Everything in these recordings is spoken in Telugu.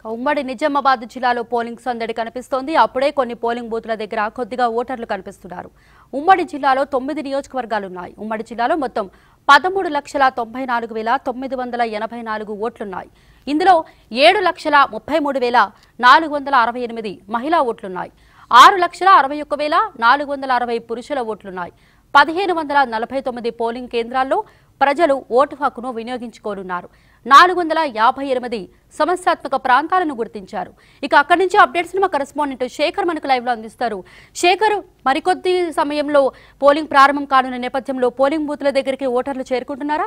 ఉమ్మడి నిజామాబాద్ జిల్లాలో పోలింగ్ సందడి కనిపిస్తోంది అప్పుడే కొన్ని పోలింగ్ బూత్ల దగ్గర కొద్దిగా ఓటర్లు కనిపిస్తున్నారు ఉమ్మడి జిల్లాలో తొమ్మిది నియోజకవర్గాలున్నాయి ఉమ్మడి జిల్లాలో మొత్తం పదమూడు లక్షల తొంభై నాలుగు వేల తొమ్మిది వందల ఎనభై నాలుగు ఓట్లున్నాయి ఇందులో ఏడు లక్షల ముప్పై మూడు వేల నాలుగు వందల అరవై ఎనిమిది మహిళా ఓట్లున్నాయి ఆరు లక్షల అరవై ఒక్క వేల నాలుగు వందల అరవై పురుషుల ఓట్లున్నాయి పదిహేను వందల నలభై తొమ్మిది పోలింగ్ కేంద్రాల్లో ప్రజలు ఓటు హక్కును వినియోగించుకోనున్నారు నాలుగు వందల యాభై ఎనిమిది సమస్యాత్మక ప్రాంతాలను గుర్తించారు ఇక అక్కడి నుంచి అప్డేట్స్ మా కరెస్పాండెంట్ శేఖర్ మనకు లైవ్ లో అందిస్తారు శేఖర్ మరికొద్ది సమయంలో పోలింగ్ ప్రారంభం కానున్న నేపథ్యంలో పోలింగ్ బూత్ల దగ్గరికి ఓటర్లు చేరుకుంటున్నారా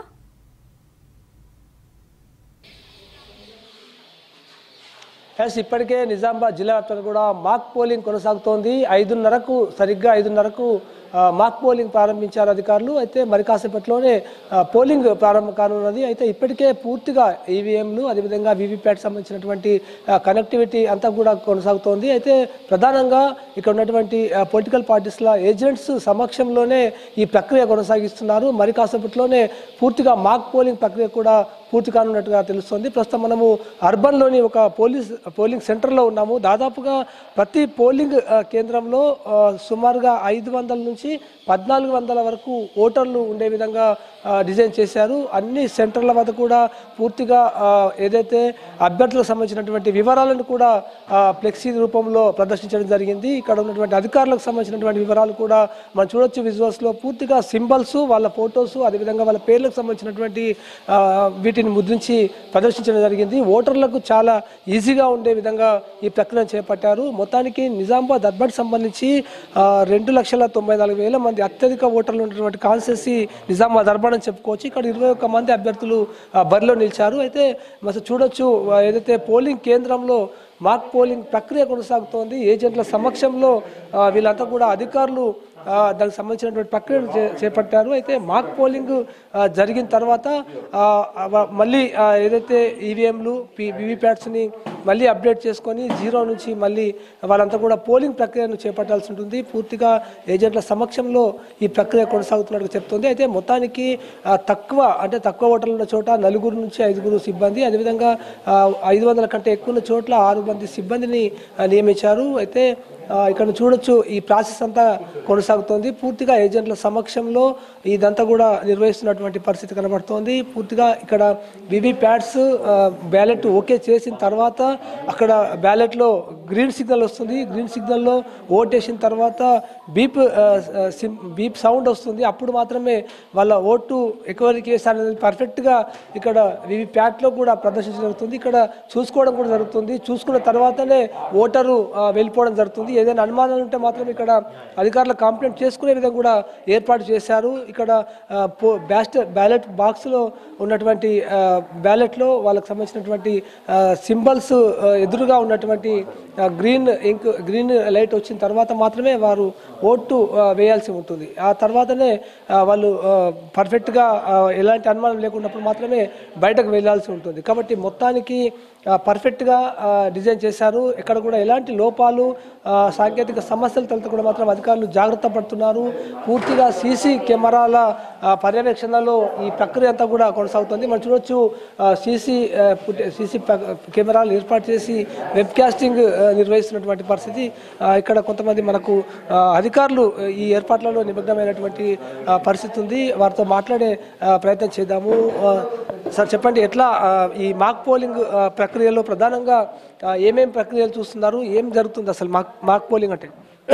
ఎస్ ఇప్పటికే నిజామాబాద్ జిల్లా వ్యాప్తంగా కూడా మాక్ పోలింగ్ కొనసాగుతోంది ఐదున్నరకు సరిగ్గా ఐదున్నరకు ఆ, మాక్ పోలింగ్ ప్రారంభించారు అధికారులు అయితే మరి కాసేపట్లోనే ఆ, పోలింగ్ ప్రారంభం కానున్నది అయితే ఇప్పటికే పూర్తిగా ఈవీఎంలు అదేవిధంగా వీవీప్యాట్ సంబంధించినటువంటి ఆ, కనెక్టివిటీ అంతా కూడా కొనసాగుతోంది అయితే ప్రధానంగా ఇక్కడ ఉన్నటువంటి ఆ, పొలిటికల్ పార్టీస్ల ఏజెంట్స్ సమక్షంలోనే ఈ ప్రక్రియ కొనసాగిస్తున్నారు మరి కాసేపట్లోనే పూర్తిగా మాక్ పోలింగ్ ప్రక్రియ కూడా పూర్తి కానున్నట్టుగా తెలుస్తోంది ప్రస్తుతం మనము అర్బన్లోని ఒక పోలీస్ పోలింగ్ సెంటర్లో ఉన్నాము దాదాపుగా ప్రతి పోలింగ్ ఆ, కేంద్రంలో ఆ, సుమారుగా ఐదు వందల నుంచి పద్నాలుగు వందల వరకు ఓటర్లు ఉండే విధంగా ఆ, డిజైన్ చేశారు అన్ని సెంటర్ల వద్ద కూడా పూర్తిగా ఆ, ఏదైతే అభ్యర్థులకు సంబంధించినటువంటి వివరాలను కూడా ఆ, ఫ్లెక్సీ రూపంలో ప్రదర్శించడం జరిగింది ఇక్కడ ఉన్నటువంటి అధికారులకు సంబంధించినటువంటి వివరాలు కూడా మనం చూడొచ్చు విజువల్స్లో పూర్తిగా సింబల్స్ వాళ్ళ ఫొటోస్ అదేవిధంగా వాళ్ళ పేర్లకు సంబంధించినటువంటి ఆ, వీటిని ముద్రించి ప్రదర్శించడం జరిగింది ఓటర్లకు చాలా ఈజీగా ఉండే విధంగా ఈ ప్రక్రియను చేపట్టారు మొత్తానికి నిజామాబాద్ అర్బన్ సంబంధించి ఆ, రెండు లక్షల తొంభై నాలుగు వేల మంది అత్యధిక ఓటర్లు ఉన్నటువంటి కాన్స్టెన్సీ నిజామాబాద్ అర్బన్ అని చెప్పుకోవచ్చు ఇక్కడ ఇరవై ఒక్క మంది అభ్యర్థులు ఆ, బరిలో నిలిచారు అయితే మరి చూడొచ్చు ఆ, ఏదైతే పోలింగ్ కేంద్రంలో మాక్ పోలింగ్ ప్రక్రియ కొనసాగుతోంది ఏజెంట్ల సమక్షంలో ఆ, వీళ్ళంతా కూడా అధికారులు ఆ, దానికి సంబంధించినటువంటి ప్రక్రియను చే- చేపట్టారు అయితే మాక్ పోలింగ్ ఆ, జరిగిన తర్వాత ఆ, అవ- మళ్ళీ ఆ, ఏదైతే ఈవీఎంలు వీవీప్యాట్స్ని మళ్ళీ అప్డేట్ చేసుకొని జీరో నుంచి మళ్ళీ వాళ్ళంతా కూడా పోలింగ్ ప్రక్రియను చేపట్టాల్సి ఉంటుంది పూర్తిగా ఏజెంట్ల సమక్షంలో ఈ ప్రక్రియ కొనసాగుతున్నట్టు చెప్తుంది అయితే మొత్తానికి ఆ, తక్కువ అంటే తక్కువ ఓటర్లు ఉన్న చోట నలుగురు నుంచి ఐదుగురు సిబ్బంది అదేవిధంగా ఆ, ఐదు వందల కంటే ఎక్కువ ఉన్న చోట్ల ఆరు మంది సిబ్బందిని ఆ, నియమించారు అయితే ఆ, ఇక్కడ చూడొచ్చు ఈ ప్రాసెస్ అంతా కొనసాగుతోంది పూర్తిగా ఏజెంట్ల సమక్షంలో ఇదంతా కూడా నిర్వహిస్తున్నటువంటి పరిస్థితి కనబడుతోంది పూర్తిగా ఇక్కడ వివి ప్యాడ్స్ బ్యాలెట్ ఓకే చేసిన తర్వాత అక్కడ బ్యాలెట్లో గ్రీన్ సిగ్నల్ వస్తుంది గ్రీన్ సిగ్నల్లో ఓటేసిన తర్వాత బీప్ ఆ, సిమ్ బీప్ సౌండ్ వస్తుంది అప్పుడు మాత్రమే వాళ్ళ ఓటు ఎక్కువరికి వేసారనేది పర్ఫెక్ట్గా ఇక్కడ వివి ప్యాట్లో కూడా ప్రదర్శించడం జరుగుతుంది ఇక్కడ చూసుకోవడం కూడా జరుగుతుంది చూసుకున్న తర్వాతనే ఓటరు ఆ, వెళ్ళిపోవడం జరుగుతుంది ఏదైనా అనుమానాలు ఉంటే మాత్రం ఇక్కడ అధికారులు కంప్లైంట్ చేసుకునే విధంగా కూడా ఏర్పాటు చేశారు ఇక్కడ ఆ, పో- బ్యాస్ట్ బ్యాలెట్ బాక్స్లో ఉన్నటువంటి ఆ, బ్యాలెట్లో వాళ్ళకి సంబంధించినటువంటి ఆ, సింబల్స్ ఆ, ఎదురుగా ఉన్నటువంటి ఆ, గ్రీన్ ఇంక్ గ్రీన్ లైట్ వచ్చిన తర్వాత మాత్రమే వారు ఓటు ఆ, వేయాల్సి ఉంటుంది ఆ తర్వాతనే ఆ, వాళ్ళు ఆ, పర్ఫెక్ట్గా ఆ, ఎలాంటి అనుమానం లేకున్నప్పుడు మాత్రమే బయటకు వెళ్ళాల్సి ఉంటుంది కాబట్టి మొత్తానికి ఆ, పర్ఫెక్ట్గా ఆ, డిజైన్ చేశారు ఎక్కడ కూడా ఎలాంటి లోపాలు ఆ, సాంకేతిక సమస్యలు తలెత్తకుండా మాత్రం అధికారులు జాగ్రత్త పడుతున్నారు పూర్తిగా సీసీ కెమెరాల ఆ, పర్యవేక్షణలో ఈ ప్రక్రియ అంతా కూడా కొనసాగుతుంది మనం చూడొచ్చు సీసీ సీసీ కెమెరాలు ఏర్పాటు చేసి వెబ్ కాస్టింగ్ నిర్వహిస్తున్నటువంటి పరిస్థితి ఆ, ఇక్కడ కొంతమంది మనకు ఆ, అధికారులు ఈ ఏర్పాట్లలో నిమగ్నమైనటువంటి ఆ, పరిస్థితి ఉంది వారితో మాట్లాడే ఆ, ప్రయత్నం చేద్దాము ఆ, సార్ చెప్పండి ఎట్లా ఆ, ఈ మాక్ పోలింగ్ ఆ, ప్రక్రియలో ప్రధానంగా ఆ, ఏమేం ప్రక్రియలు చూస్తున్నారు ఏం జరుగుతుంది అసలు మాక్ మాక్ పోలింగ్ అంటే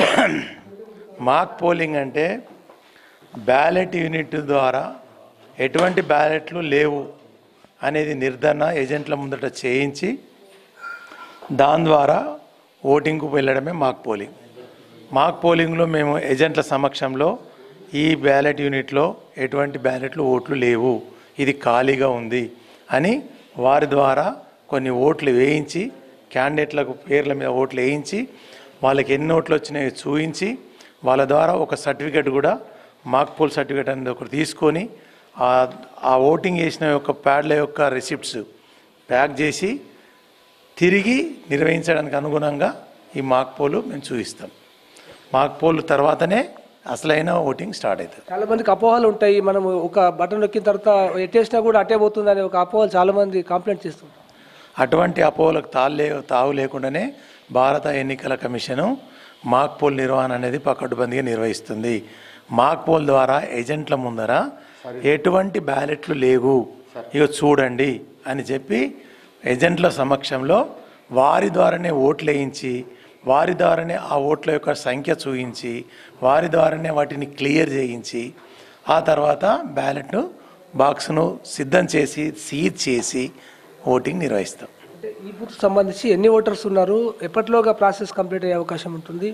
మాక్ పోలింగ్ అంటే బ్యాలెట్ యూనిట్ ద్వారా ఎటువంటి బ్యాలెట్లు లేవు అనేది నిర్ధారణ ఏజెంట్ల ముందట చేయించి దాని ద్వారా ఓటింగ్కు వెళ్ళడమే మాక్ పోలింగ్ మాక్ పోలింగ్లో మేము ఏజెంట్ల సమక్షంలో ఈ బ్యాలెట్ యూనిట్లో ఎటువంటి బ్యాలెట్లు ఓట్లు లేవు ఇది ఖాళీగా ఉంది అని వారి ద్వారా కొన్ని ఓట్లు వేయించి క్యాండిడేట్లకు పేర్ల మీద ఓట్లు వేయించి వాళ్ళకి ఎన్ని ఓట్లు వచ్చినాయో చూపించి వాళ్ళ ద్వారా ఒక సర్టిఫికెట్ కూడా మాక్ పోల్ సర్టిఫికెట్ అనేది ఒకటి తీసుకొని ఆ- ఆ ఓటింగ్ చేసిన యొక్క ప్యాడ్ల యొక్క రిసిప్ట్స్ ప్యాక్ చేసి తిరిగి నిర్వహించడానికి అనుగుణంగా ఈ మాక్ పోలు మేము చూపిస్తాం మాక్ పోల్ తర్వాతనే అసలైన ఓటింగ్ స్టార్ట్ అవుతుంది చాలా మందికి అపోహలు ఉంటాయి మనం ఒక బటన్ నొక్కిన తర్వాత ఎట్టేసినా కూడా అట్టే పోతుంది అనే ఒక అపోహలు చాలా మంది కంప్లైంట్ చేస్తుంటారు అటువంటి అపోహలకు తావు లే తావు లేకుండానే భారత ఎన్నికల కమిషను మాక్ పోల్ నిర్వహణ అనేది పకడ్బందీగా నిర్వహిస్తుంది మాక్ పోల్ ద్వారా ఏజెంట్ల ముందర ఎటువంటి బ్యాలెట్లు లేవు ఇక చూడండి అని చెప్పి ఏజెంట్ల సమక్షంలో వారి ద్వారానే ఓట్లు వేయించి వారి ద్వారానే ఆ ఓట్ల యొక్క సంఖ్య చూయించి వారి ద్వారానే వాటిని క్లియర్ చేయించి ఆ తర్వాత బ్యాలెట్ను బాక్స్ను సిద్ధం చేసి సీజ్ చేసి ఓటింగ్ నిర్వహిస్తాం అంటే ఈ బూత్ సంబంధించి ఎన్ని ఓటర్స్ ఉన్నారు ఎప్పటిలోగా ప్రాసెస్ కంప్లీట్ అయ్యే అవకాశం ఉంటుంది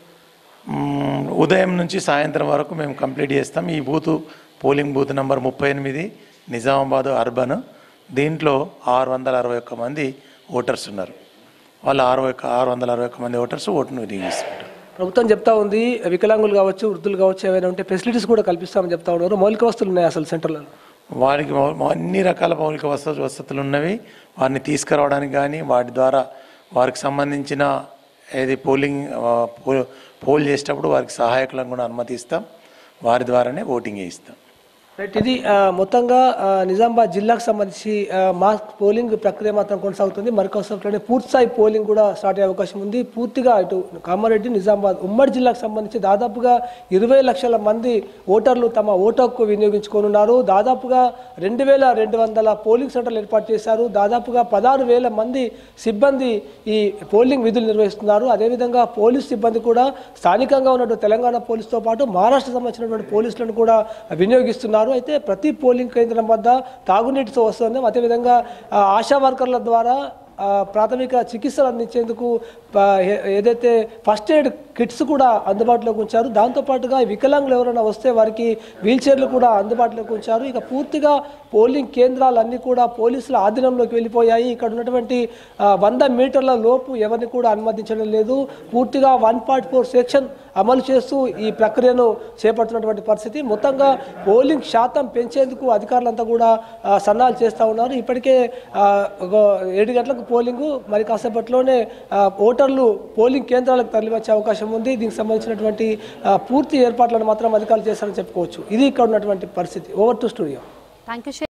మ్మ్, ఉదయం నుంచి సాయంత్రం వరకు మేము కంప్లీట్ చేస్తాం ఈ బూత్ పోలింగ్ బూత్ నెంబర్ ముప్పై ఎనిమిది నిజామాబాద్ అర్బన్ దీంట్లో ఆరు వందల అరవై ఒక్క మంది ఓటర్స్ ఉన్నారు వాళ్ళు ఆరు ఒక్క ఆరు వందల అరవై ఒక్క మంది ఓటర్స్ ఓటును వినియోగిస్తుంటారు ప్రభుత్వం చెప్తా ఉంది వికలాంగులు కావచ్చు వృద్ధులు కావచ్చు ఏమైనా ఉంటే ఫెసిలిటీస్ కూడా కల్పిస్తామని చెప్తా ఉన్నారు మౌలిక వస్తువులు ఉన్నాయి అసలు సెంటర్లో వారికి మౌ- అన్ని రకాల మౌలిక వస వసతులు ఉన్నవి వారిని తీసుకురావడానికి కానీ వాటి ద్వారా వారికి సంబంధించిన ఏది పోలింగ్ ఆ, పో- పోల్ చేసేటప్పుడు వారికి సహాయకులను కూడా అనుమతిస్తాం వారి ద్వారానే ఓటింగ్ చేయిస్తాం రైట్ ఇది ఆ, మొత్తంగా ఆ, నిజామాబాద్ జిల్లాకు సంబంధించి ఆ, మాస్ పోలింగ్ ప్రక్రియ మాత్రం కొనసాగుతుంది మరికొంతసేపట్లోనే పూర్తిస్థాయి పోలింగ్ కూడా స్టార్ట్ అయ్యే అవకాశం ఉంది పూర్తిగా ఇటు కామారెడ్డి నిజామాబాద్ ఉమ్మడి జిల్లాకు సంబంధించి దాదాపుగా ఇరవై లక్షల మంది ఓటర్లు తమ ఓటు హక్కు వినియోగించుకోనున్నారు దాదాపుగా రెండు వేల రెండు వందల పోలింగ్ సెంటర్లు ఏర్పాటు చేశారు దాదాపుగా పదహారు వేల మంది సిబ్బంది ఈ పోలింగ్ విధులు నిర్వహిస్తున్నారు అదేవిధంగా పోలీస్ సిబ్బంది కూడా స్థానికంగా ఉన్నటువంటి తెలంగాణ పోలీసుతో పాటు మహారాష్ట్ర సంబంధించినటువంటి పోలీసులను కూడా వినియోగిస్తున్నారు అయితే ప్రతి పోలింగ్ కేంద్రం వద్ద తాగునీటితో వస్తుంది అదేవిధంగా ఆ, ఆశా వర్కర్ల ద్వారా ఆ, ప్రాథమిక చికిత్సలు అందించేందుకు ఆ, ఏ- ఏదైతే ఫస్ట్ ఎయిడ్ కిట్స్ కూడా అందుబాటులోకి ఉంచారు దాంతోపాటుగా ఈ వికలాంగులు ఎవరైనా వస్తే వారికి వీల్ చైర్లు కూడా అందుబాటులోకి ఉంచారు ఇక పూర్తిగా పోలింగ్ కేంద్రాలన్నీ కూడా పోలీసుల ఆధీనంలోకి వెళ్ళిపోయాయి ఇక్కడ ఉన్నటువంటి ఆ, వంద మీటర్ల లోపు ఎవరిని కూడా అనుమతించడం లేదు పూర్తిగా వన్ పాయింట్ ఫోర్ సెక్షన్ అమలు చేస్తూ ఈ ప్రక్రియను చేపడుతున్నటువంటి పరిస్థితి మొత్తంగా పోలింగ్ శాతం పెంచేందుకు అధికారులంతా కూడా ఆ, సన్నాహాలు చేస్తూ ఉన్నారు ఇప్పటికే ఆ, ఒక ఏడు గంటలకు పోలింగు మరి కాసేపట్లోనే ఆ, ఓటర్లు పోలింగ్ కేంద్రాలకు తరలివచ్చే అవకాశం ఉంది దీనికి సంబంధించినటువంటి ఆ, పూర్తి ఏర్పాట్లను మాత్రం అధికారులు చేశారని చెప్పుకోవచ్చు ఇది ఇక్కడ ఉన్నటువంటి పరిస్థితి over to studio thank you